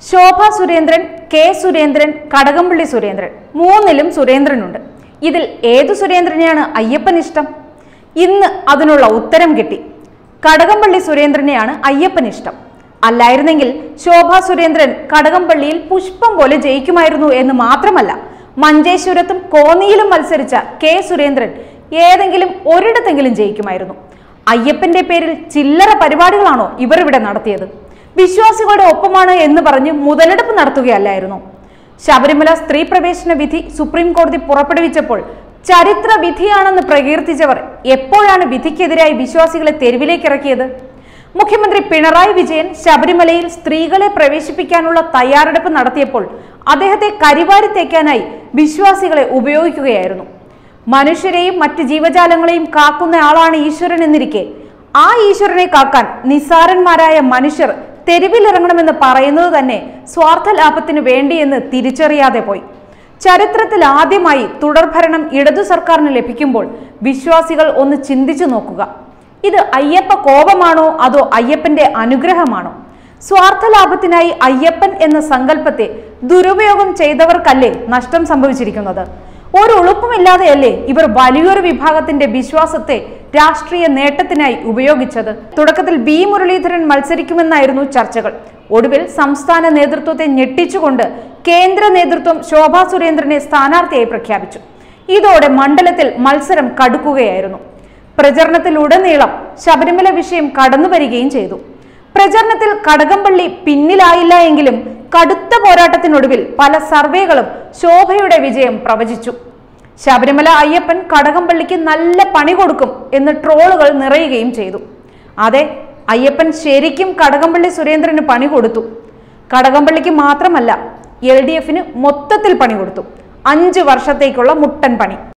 ശോഭ Surendran K Surendran Kadakampally Surendran മൂന്നിലും സുരേന്ദ്രനുണ്ട് ഇതിൽ ഏതു സുരേന്ദ്രനെയാണ് അയ്യപ്പൻ ഇഷ്ടം ഇന്ന് അതിനുള്ള ഉത്തരം കിട്ടി കടകംപള്ളി സുരേന്ദ്രനെയാണ് അയ്യപ്പൻ ഇഷ്ടം അല്ലായിരുന്നെങ്കിൽ ശോഭ സുരേന്ദ്രൻ കടകംപള്ളിയിൽ പുഷ്പം പോലെ ജയിക്കുമായിരുന്നു എന്ന് മാത്രമല്ല മഞ്ചേശ്വരത്തും കോന്നിയിലും മത്സരിച്ച കെ സുരേന്ദ്രൻ ഏതെങ്കിലും ഒരിടത്തെങ്കിലും ജയിക്കുമായിരുന്നു അയ്യപ്പന്റെ പേരിൽ ചില്ലറ പരിപാടികളാണോ ഇവർ ഇവിടെ നടത്തിയത് വിശ്വാസികളുടെ ഒപ്പമാണ് എന്ന് പറഞ്ഞ് മുതലെടുപ്പ് നടത്തുകയല്ലായിരുന്നു ശബരിമല സ്ത്രീ പ്രവേശന വിധി സുപ്രീം കോടതി പുറപ്പെടുവിച്ചപ്പോൾ ചരിത്ര വിധിയാണെന്ന് പ്രകീർത്തിച്ചവർ എപ്പോഴാണ് വിധിക്കെതിരായി വിശ്വാസികളെ തെരുവിലേക്ക് ഇറക്കിയത് മുഖ്യമന്ത്രി പിണറായി വിജയൻ ശബരിമലയിൽ സ്ത്രീകളെ പ്രവേശിപ്പിക്കാനുള്ള തയ്യാറെടുപ്പ് നടത്തിയപ്പോൾ അദ്ദേഹത്തെ കരിവാരി തേക്കാനായി വിശ്വാസികളെ ഉപയോഗിക്കുകയായിരുന്നു മനുഷ്യരെയും മറ്റ് ജീവജാലങ്ങളെയും കാക്കുന്ന ആളാണ് ഈശ്വരൻ എന്നിരിക്കെ ആ ഈശ്വരനെ കാക്കാൻ നിസ്സാരന്മാരായ മനുഷ്യർ തെരുവിലിറങ്ങണമെന്ന് പറയുന്നത് തന്നെ സ്വാർത്ഥ ലാഭത്തിന് വേണ്ടിയെന്ന് തിരിച്ചറിയാതെ പോയി ചരിത്രത്തിൽ ആദ്യമായി തുടർഭരണം ഇടതു സർക്കാരിന് ലഭിക്കുമ്പോൾ വിശ്വാസികൾ ഒന്ന് ചിന്തിച്ചു നോക്കുക ഇത് അയ്യപ്പ കോപമാണോ അതോ അയ്യപ്പന്റെ അനുഗ്രഹമാണോ സ്വാർത്ഥ ലാഭത്തിനായി അയ്യപ്പൻ എന്ന സങ്കല്പത്തെ ദുരുപയോഗം ചെയ്തവർക്കല്ലേ നഷ്ടം സംഭവിച്ചിരിക്കുന്നത് ഒരു ഉളുപ്പുമില്ലാതെയല്ലേ ഇവർ വലിയൊരു വിഭാഗത്തിന്റെ വിശ്വാസത്തെ രാഷ്ട്രീയ നേട്ടത്തിനായി ഉപയോഗിച്ചത് തുടക്കത്തിൽ ബി മുരളീധരൻ മത്സരിക്കുമെന്നായിരുന്നു ചർച്ചകൾ ഒടുവിൽ സംസ്ഥാന നേതൃത്വത്തെ ഞെട്ടിച്ചുകൊണ്ട് കേന്ദ്ര നേതൃത്വം ശോഭാ സുരേന്ദ്രനെ സ്ഥാനാർത്ഥിയായി പ്രഖ്യാപിച്ചു ഇതോടെ മണ്ഡലത്തിൽ മത്സരം കടുക്കുകയായിരുന്നു പ്രചരണത്തിലുടനീളം ശബരിമല വിഷയം കടന്നു വരികയും ചെയ്തു പ്രചരണത്തിൽ കടകംപള്ളി പിന്നിലായില്ല എങ്കിലും കടുത്ത പോരാട്ടത്തിനൊടുവിൽ പല സർവേകളും ശോഭയുടെ വിജയം പ്രവചിച്ചു ശബരിമല അയ്യപ്പൻ കടകംപള്ളിക്ക് നല്ല പണി കൊടുക്കും എന്ന് ട്രോളുകൾ നിറയുകയും ചെയ്തു അതെ അയ്യപ്പൻ ശരിക്കും കടകംപള്ളി സുരേന്ദ്രന് പണി കൊടുത്തു കടകംപള്ളിക്ക് മാത്രമല്ല എൽ ഡി എഫിന് മൊത്തത്തിൽ പണി കൊടുത്തു അഞ്ച് വർഷത്തേക്കുള്ള മുട്ടൻ പണി